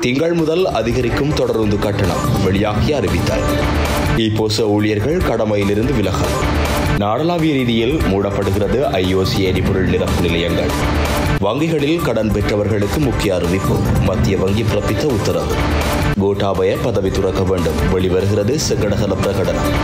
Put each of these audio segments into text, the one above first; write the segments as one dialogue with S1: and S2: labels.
S1: திங்கள் முதல் அதிகரிக்கும் தொடருந்து கட்டணம் வெளியாகி அறிவித்தார் இப்போச ஊழியர்கள் கடமையிலிருந்து விலகல் நாடளாவிய ரீதியில் மூடப்படுகிறது ஐஓசி எரிபொருள் நிரப்பு நிலையங்கள் வங்கிகளில் கடன் பெற்றவர்களுக்கு முக்கிய அறிவிப்பு மத்திய வங்கி பிறப்பித்த உத்தரவு கோட்டாபய பதவி துறக்க வேண்டும் வெளிவருகிறது செங்கடகல பிரகடனம்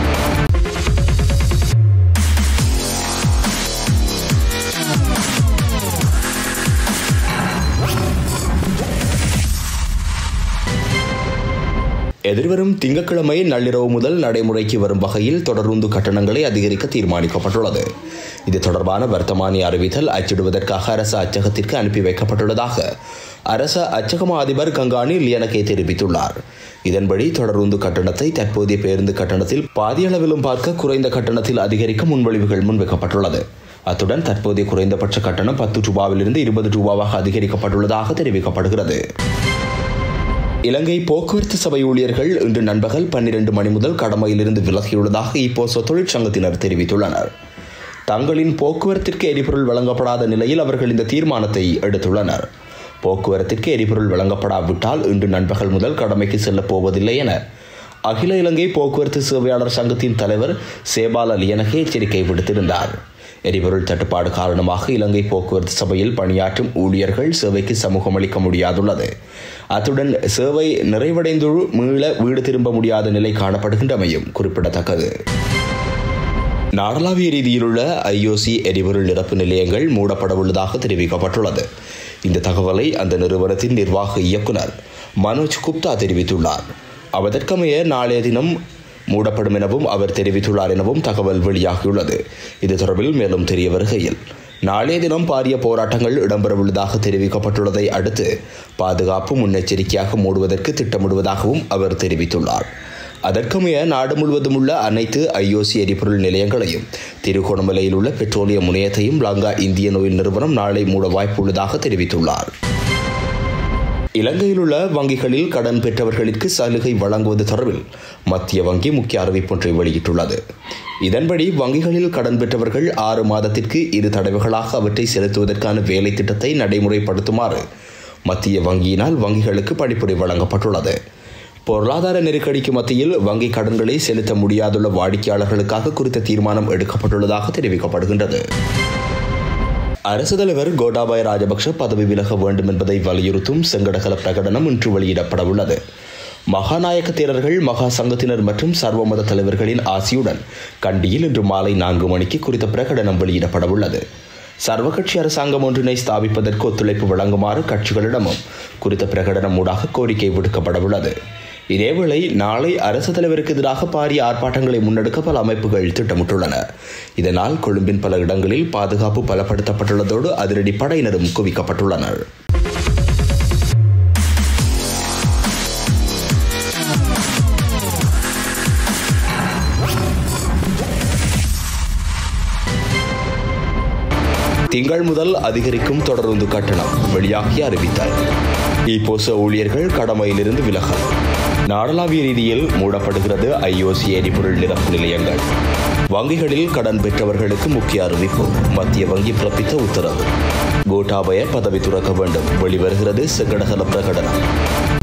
S1: எதிர்வரும் திங்கட்கிழமை நள்ளிரவு முதல் நடைமுறைக்கு வரும் வகையில் தொடருந்து கட்டணங்களை அதிகரிக்க தீர்மானிக்கப்பட்டுள்ளது இது தொடர்பான வர்த்தமானி அறிவித்தல் அச்சிடுவதற்காக அரசு அச்சகத்திற்கு அனுப்பி வைக்கப்பட்டுள்ளதாக அரச அச்சகம அதிபர் கங்காணி லியனகே தெரிவித்துள்ளார் இதன்படி தொடருந்து கட்டணத்தை தற்போதைய பேருந்து கட்டணத்தில் பாதியளவிலும் பார்க்க குறைந்த கட்டணத்தில் அதிகரிக்க முன்வழிவுகள் முன்வைக்கப்பட்டுள்ளது அத்துடன் தற்போதைய குறைந்தபட்ச கட்டணம் பத்து ரூபாவிலிருந்து இருபது ரூபாவாக அதிகரிக்கப்பட்டுள்ளதாக தெரிவிக்கப்படுகிறது இலங்கை போக்குவரத்து சபை ஊழியர்கள் இன்று நண்பகல் பன்னிரண்டு மணி முதல் கடமையிலிருந்து விலகியுள்ளதாக இப்போசோ தொழிற்சங்கத்தினர் தெரிவித்துள்ளனர் தங்களின் போக்குவரத்திற்கு எரிபொருள் வழங்கப்படாத நிலையில் அவர்கள் இந்த தீர்மானத்தை எடுத்துள்ளனர் போக்குவரத்திற்கு எரிபொருள் வழங்கப்படாவிட்டால் இன்று நண்பகல் முதல் கடமைக்கு செல்லப் போவதில்லை என அகில இலங்கை போக்குவரத்து சேவையாளர் சங்கத்தின் தலைவர் சேபால லியனகே எச்சரிக்கை விடுத்திருந்தார் எரிபொருள் தட்டுப்பாடு காரணமாக இலங்கை போக்குவரத்து சபையில் பணியாற்றும் ஊழியர்கள் சேவைக்கு சமூகம் அளிக்க முடியாதுள்ளது அத்துடன் சேவை நிறைவடைந்து மீள வீடு திரும்ப முடியாத நிலை காணப்படுகின்றமையும் குறிப்பிடத்தக்கது நாடளாவிய ரீதியிலுள்ள ஐஓசி எரிபொருள் நிரப்பு நிலையங்கள் மூடப்பட உள்ளதாக தெரிவிக்கப்பட்டுள்ளது இந்த தகவலை அந்த நிறுவனத்தின் நிர்வாக இயக்குனர் மனோஜ் குப்தா தெரிவித்துள்ளார் அவதற்கமைய நாளைய தினம் மூடப்படும் எனவும் அவர் தெரிவித்துள்ளார் எனவும் தகவல் வெளியாகியுள்ளது இது தொடர்பில் மேலும் தெரிய வருகையில் நாளைய தினம் பாரிய போராட்டங்கள் இடம்பெறவுள்ளதாக தெரிவிக்கப்பட்டுள்ளதை அடுத்து பாதுகாப்பு முன்னெச்சரிக்கையாக மூடுவதற்கு திட்டமிடுவதாகவும் அவர் தெரிவித்துள்ளார் அதற்கமைய நாடு முழுவதும் உள்ள அனைத்து ஐஓசி எரிபொருள் நிலையங்களையும் திருகோணமலையில் உள்ள பெட்ரோலிய முனையத்தையும் லங்கா இந்தியன் ஆயில் நிறுவனம் நாளை மூட வாய்ப்புள்ளதாக தெரிவித்துள்ளார் இலங்கையில் உள்ள வங்கிகளில் கடன் பெற்றவர்களுக்கு சலுகை வழங்குவது தொடர்பில் மத்திய வங்கி முக்கிய அறிவிப்பொன்றை வெளியிட்டுள்ளது இதன்படி வங்கிகளில் கடன் பெற்றவர்கள் ஆறு மாதத்திற்கு இரு தடவைகளாக அவற்றை செலுத்துவதற்கான வேலை திட்டத்தை நடைமுறைப்படுத்துமாறு மத்திய வங்கியினால் வங்கிகளுக்கு படிப்புரை வழங்கப்பட்டுள்ளது பொருளாதார நெருக்கடிக்கு மத்தியில் வங்கி கடன்களை செலுத்த முடியாதுள்ள வாடிக்கையாளர்களுக்காக குறித்த தீர்மானம் எடுக்கப்பட்டுள்ளதாக தெரிவிக்கப்படுகின்றது அரசு தலைவர் கோட்டாபாய ராஜபக்ஷ பதவி விலக வேண்டும் என்பதை வலியுறுத்தும் செங்கடகல பிரகடனம் இன்று வெளியிடப்பட உள்ளது மகாநாயக்க தேரர்கள் மகா சங்கத்தினர் மற்றும் சர்வமத தலைவர்களின் ஆசியுடன் கண்டியில் இன்று மாலை நான்கு மணிக்கு குறித்த பிரகடனம் வெளியிடப்பட உள்ளது சர்வகட்சி அரசாங்கம் ஒன்றினை ஸ்தாபிப்பதற்கு ஒத்துழைப்பு வழங்குமாறு கட்சிகளிடமும் குறித்த பிரகடனம் ஊடாக கோரிக்கை விடுக்கப்பட உள்ளது இதேவேளை நாளை அரசு தலைவருக்கு எதிராக பாரிய ஆர்ப்பாட்டங்களை முன்னெடுக்க பல அமைப்புகள் திட்டமிட்டுள்ளன இதனால் கொழும்பின் பல இடங்களில் பாதுகாப்பு பலப்படுத்தப்பட்டுள்ளதோடு அதிரடி படையினரும் குவிக்கப்பட்டுள்ளனர் திங்கள் முதல் அதிகரிக்கும் தொடருந்து கட்டணம் வெளியாகி அறிவித்தார் இப்போச ஊழியர்கள் கடமையிலிருந்து விலகல் நாடளாவிய ரீதியில் மூடப்படுகிறது ஐஓசி எரிபொருள் நிரப்பு நிலையங்கள் வங்கிகளில் கடன் பெற்றவர்களுக்கு முக்கிய அறிவிப்பு மத்திய வங்கி பிறப்பித்த உத்தரவு கோட்டாபய பதவி துறக்க வேண்டும் வெளிவருகிறது செங்கடகல பிரகடனம்